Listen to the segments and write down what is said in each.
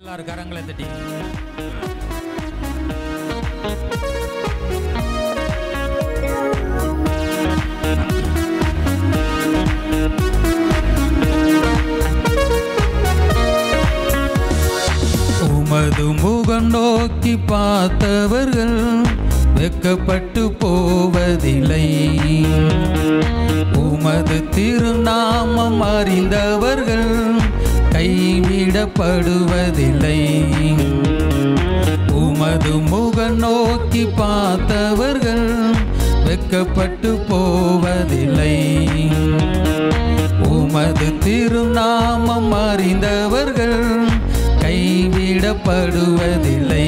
எல்லாரும் கரங்களை தட்டி உமது முகம் நோக்கி பார்த்தவர்கள் வெக்கப்பட்டு போவதில்லை உமது திருநாமம் அறிந்தவர்கள் கைவிடப்படுவதில்லை உமது முக நோக்கி பார்த்தவர்கள் வெக்கப்பட்டு போவதில்லை உமது திருநாமம் அறிந்தவர்கள் கைவிடப்படுவதில்லை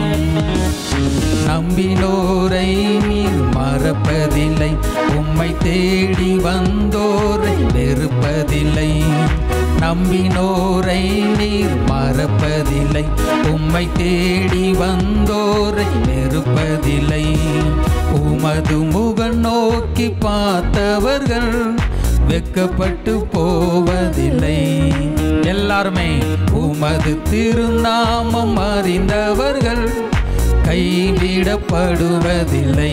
நம்பினோரை நீர் மறப்பதில்லை உம்மை தேடி வந்தோரை வெறுப்பதில்லை நம்பினோரை நீர் மறப்பதில்லை உம்மை தேடி வந்தோரை வெறுப்பதில்லை உமது முக நோக்கி பார்த்தவர்கள் வெக்கப்பட்டு போவதில்லை எல்லாருமே உமது திருநாமம் அறிந்தவர்கள் கைவிடப்படுவதில்லை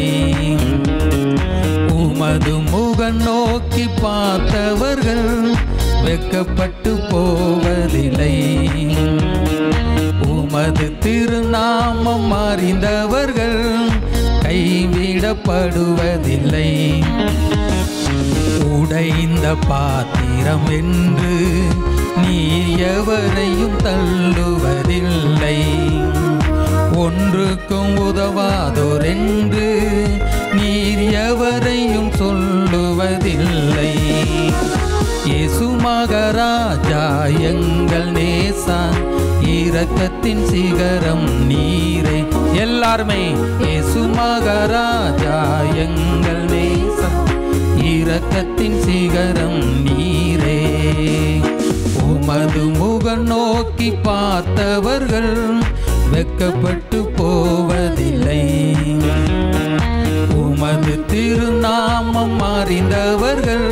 உமது முக நோக்கி பார்த்தவர்கள் வெக்கப்பட்டு போவதில்லை உமது திருநாமம் அறிந்தவர்கள் கைவிடப்படுவதில்லை உடைந்த பாத்திரம் என்று நீ எவரையும் தள்ளுவதில்லை ஒன்றுக்கும் உதவாதோர் என்று நீர் எவரையும் சொல்லுவதில்லை இயேசு மகராஜா எங்கள் நேசா இரக்கத்தின் சிகரம் நீரே எல்லாருமே இயேசு மகராஜா எங்கள் நேசா இரக்கத்தின் சிகரம் நீரே உமது முக நோக்கி பார்த்தவர்கள் வெக்கப்பட்டு போவதில்லை உமது திருநாமம் அறிந்தவர்கள்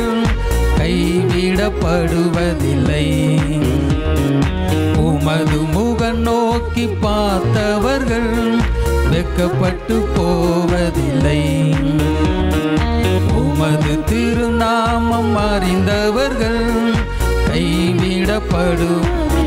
கைவிடப்படுவதில்லை உமது முக நோக்கி பார்த்தவர்கள் வெக்கப்பட்டு போவதில்லை உமது திருநாமம் அறிந்தவர்கள் கைவிடப்படும்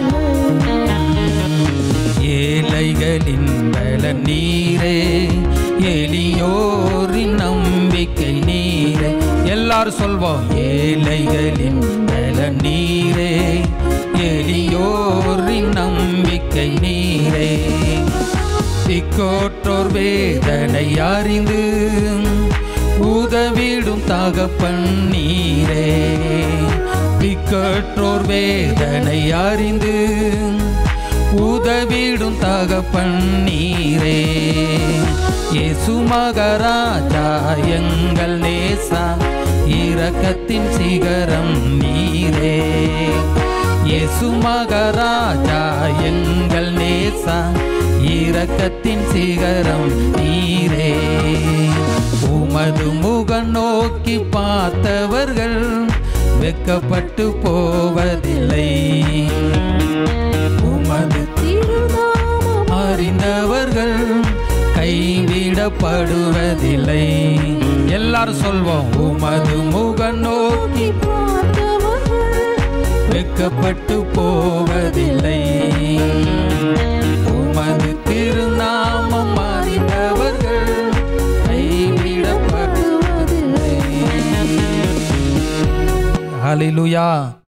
ஏழைகளின் பல நீரே எளியோரின் நம்பிக்கை நீரே எல்லாரும் சொல்வோம் ஏழைகளின் பல நீரே எளியோரின் நம்பிக்கை நீரே திக்கோற்றோர் வேதனை அறிந்து உதவிடும் தகப்பன் நீரே திக்கற்றோர் வேதனை அறிந்து உதவிடும் தகப்பன் நீரே இயேசு மகராஜா எங்கள் நேசா இரக்கத்தின் சிகரம் நீரே இயேசு மகராஜா எங்கள் நேசா இரக்கத்தின் சிகரம் நீரே உமது முக நோக்கி பார்த்தவர்கள் வெக்கப்பட்டு போவதில்லை உமது திருநாமம் அறிந்தவர்கள் கைவிடப்படுவதில்லை எல்லாரும் சொல்வோம் உமது முக நோக்கி பார்த்தவர்கள் வெக்கப்பட்டு போவதில்லை உமது திருநாமம் அறிந்தவர்கள் கைவிடப்படுவதில்லை ஹalleluya